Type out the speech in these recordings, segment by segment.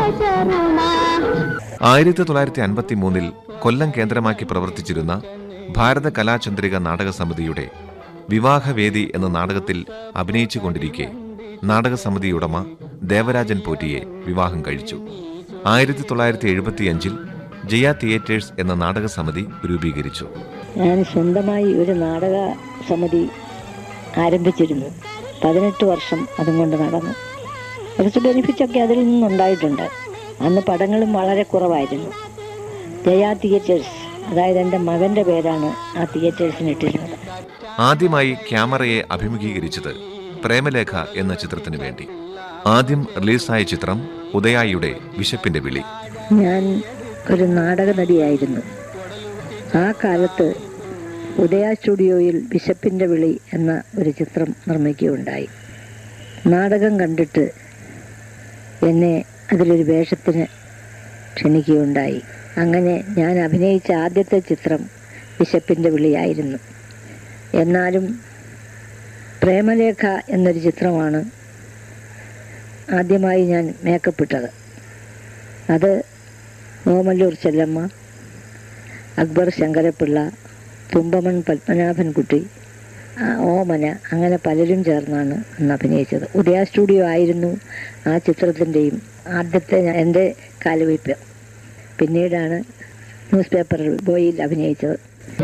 ആയിരത്തി തൊള്ളായിരത്തി അൻപത്തി മൂന്നിൽ കൊല്ലം കേന്ദ്രമാക്കി പ്രവർത്തിച്ചിരുന്ന ഭാരത കലാചന്ദ്രിക നാടക സമിതിയുടെ വിവാഹവേദി എന്ന നാടകത്തിൽ അഭിനയിച്ചുകൊണ്ടിരിക്കെ നാടകസമിതി ഉടമ ദേവരാജൻ പോറ്റിയെ വിവാഹം കഴിച്ചു ആയിരത്തി തൊള്ളായിരത്തി എഴുപത്തിയഞ്ചിൽ ജയ തിയേറ്റേഴ്സ് എന്ന നാടകസമിതി രൂപീകരിച്ചു ഞാൻ സ്വന്തമായി ഒരു നാടക സമിതി ആരംഭിച്ചിരുന്നു പതിനെട്ട് വർഷം അതും കൊണ്ട് നടന്നു കുറച്ച് ബെനിഫിറ്റൊക്കെ അതിൽ നിന്നുണ്ടായിട്ടുണ്ട് അന്ന് പടങ്ങളും വളരെ കുറവായിരുന്നു ജയ തിയേറ്റേഴ്സ് അതായത് എൻ്റെ മകൻ്റെ പേരാണ് ആ തിയേറ്റേഴ്സിന് ഇട്ടിരുന്നത് ആദ്യമായി ക്യാമറയെ അഭിമുഖീകരിച്ചത് പ്രേമലേഖ എന്ന ചിത്രത്തിനു വേണ്ടി ആദ്യം റിലീസായ ചിത്രം ഉദയായിയുടെ വിശപ്പിന്റെ വിളി ഞാൻ ഒരു നാടക നടിയായിരുന്നു ആ കാലത്ത് ഉദയ സ്റ്റുഡിയോയിൽ ബിഷപ്പിൻ്റെ വിളി എന്ന ഒരു ചിത്രം നിർമ്മിക്കുകയുണ്ടായി നാടകം കണ്ടിട്ട് എന്നെ അതിലൊരു വേഷത്തിന് ക്ഷണിക്കുകയുണ്ടായി അങ്ങനെ ഞാൻ അഭിനയിച്ച ആദ്യത്തെ ചിത്രം ബിഷപ്പിൻ്റെ വിളിയായിരുന്നു എന്നാലും പ്രേമലേഖ എന്നൊരു ചിത്രമാണ് ആദ്യമായി ഞാൻ മേക്കപ്പ് ഇട്ടത് അത് ഓമല്ലൂർ ചെല്ലമ്മ അക്ബർ ശങ്കരപ്പിള്ള തുമ്പമൺ പത്മനാഭൻകുട്ടി ആ, ഓമന അങ്ങനെ പലരും ചേർന്നാണ് അന്ന് അഭിനയിച്ചത് ഉദയ സ്റ്റുഡിയോ ആയിരുന്നു ആ ചിത്രത്തിൻ്റെയും ആദ്യത്തെ ഞാൻ- എൻ്റെ കാലുവയ്പ് പിന്നീടാണ് ന്യൂസ് പേപ്പറിൽ ബോയിൽ അഭിനയിച്ചത്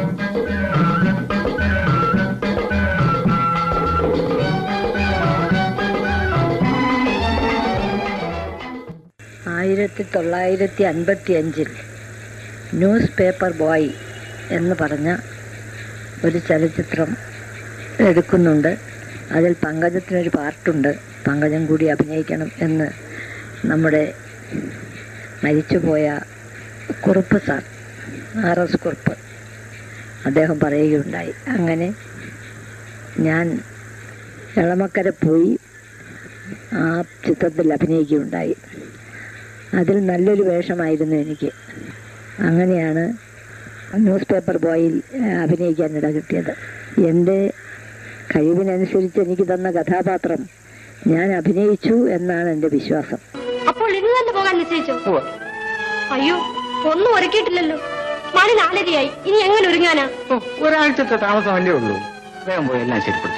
ആയിരത്തി തൊള്ളായിരത്തി അൻപത്തി അഞ്ചിൽ ന്യൂസ് പേപ്പർ ബോയ് എന്ന് പറഞ്ഞ ഒരു ചലച്ചിത്രം എടുക്കുന്നുണ്ട് അതിൽ പങ്കജത്തിനൊരു പാർട്ടുണ്ട് പങ്കജം കൂടി അഭിനയിക്കണം എന്ന് നമ്മുടെ മരിച്ചുപോയ Kurup sir R S Kurup അദ്ദേഹം പറയുകയുണ്ടായി അങ്ങനെ ഞാൻ എളമക്കര പോയി ആ ചിത്രത്തിൽ അഭിനയിക്കുകയുണ്ടായി അതിൽ നല്ലൊരു വേഷമായിരുന്നു എനിക്ക് അങ്ങനെയാണ് ന്യൂസ് പേപ്പർ ബോയിൽ ഏഹ്, അഭിനയിക്കാൻ ഇട കിട്ടിയത് എൻ്റെ കഴിവിനനുസരിച്ച് എനിക്ക് തന്ന കഥാപാത്രം ഞാൻ അഭിനയിച്ചു എന്നാണ് എൻ്റെ വിശ്വാസം അപ്പോൾ ഇന്ന് തന്നെ പോകാൻ നിശ്ചയിച്ചോ അയ്യോ ഒന്നും ഒരുക്കിയിട്ടില്ലല്ലോ മണി നാലരയായി ഇനി എങ്ങനെ ഒരുങ്ങാനാ ഓ, ഒരാഴ്ചത്തെ താമസമല്ലേ ഉള്ളൂ വേഗം പോയി എല്ലാം ശരിപ്പെടുത്തും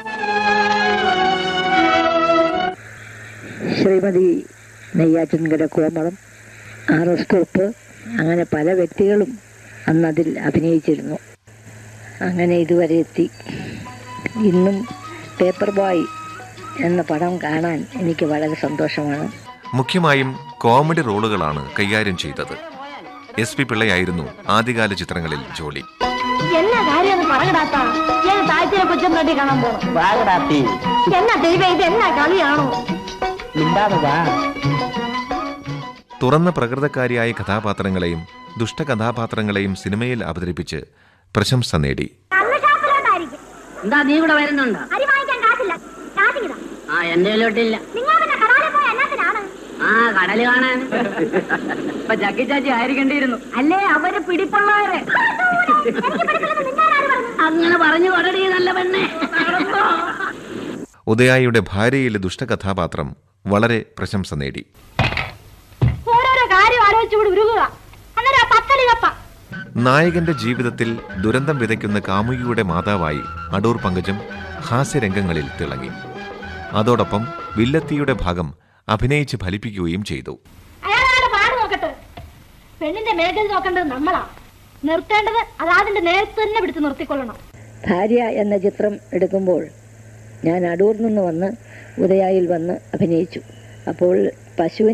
ശ്രീമതി നെയ്യാറ്റിൻകര കോമളം ആർ എസ് കുറുപ്പ് അങ്ങനെ പല വ്യക്തികളും അന്നതിൽ അഭിനയിച്ചിരുന്നു അങ്ങനെ ഇതുവരെ എത്തി ഇന്നും പേപ്പർ ബോയ് എന്ന പടം കാണാൻ എനിക്ക് വളരെ സന്തോഷമാണ് മുഖ്യമായും കോമഡി റോളുകളാണ് കൈകാര്യം ചെയ്തത് എസ് പി പിള്ളയായിരുന്നു ആദ്യകാല ചിത്രങ്ങളിൽ ജോലി എന്നാ കാര്യം പറയടാത്ത ഞാൻ താഴ്ചയെ കൊച്ചം തട്ടി കാണാൻ പോണം വാഗടാത്തി എന്നാ ദൈവം ഇത് എന്നാ കളിയാണോ മിണ്ടാതെ വാ തുറന്ന പ്രകൃതക്കാരിയായ കഥാപാത്രങ്ങളെയും ദുഷ്ടകഥാപാത്രങ്ങളെയും സിനിമയിൽ അവതരിപ്പിച്ച് പ്രശംസ നേടി എന്താ നീ കൂടെ വരുന്നുണ്ടോ അരി വാങ്ങിക്കാൻ കാശില്ല കാശിങ്ങിതാ ആ എന്റെ കയ്യിലോട്ടില്ല നിങ്ങൾ പിന്നെ കടാലിൽ പോയ എന്നാത്തിനാണ് ആ കടല് കാണാൻ ഇപ്പൊ ചക്കി ചാച്ചി ആയിരിക്കേണ്ടിയിരുന്നു അല്ലേ അവര് പിടിപ്പുള്ളവരെ അങ്ങനെ പറഞ്ഞു കൊടടി നല്ല പെണ്ണെ ഉദയായിയുടെ ഭാര്യയിലെ ദുഷ്ടകഥാപാത്രം വളരെ പ്രശംസ നേടി ഓരോരോ കാര്യം ആലോചിച്ചുകൂടി ഉരുകുക അന്നേരം ആ പത്തലി കപ്പ നായകന്റെ ജീവിതത്തിൽ ദുരന്തം വിതയ്ക്കുന്ന കാമുകിയുടെ മാതാവായി അടൂർ പങ്കജം ഹാസ്യരംഗങ്ങളിൽ തിളങ്ങി അതോടൊപ്പം വില്ലത്തിയുടെ ഭാഗം അഭിനയിച്ച് ഫലിപ്പിക്കുകയും ചെയ്തു അയാളെ പാട് നോക്കട്ടെ പെണ്ണിന്റെ മേഖല നോക്കേണ്ടത് നമ്മളാ നിർത്തേണ്ടത് അതാതിന്റെ നേരത്ത് തന്നെ പിടിച്ച് നിർത്തിക്കൊള്ളണം ഭാര്യ എന്ന ചിത്രം എടുക്കുമ്പോൾ ഞാൻ അടൂർ നിന്ന് വന്ന് ഉദയായിൽ വന്ന് അഭിനയിച്ചു അപ്പോൾ പശുവിൻ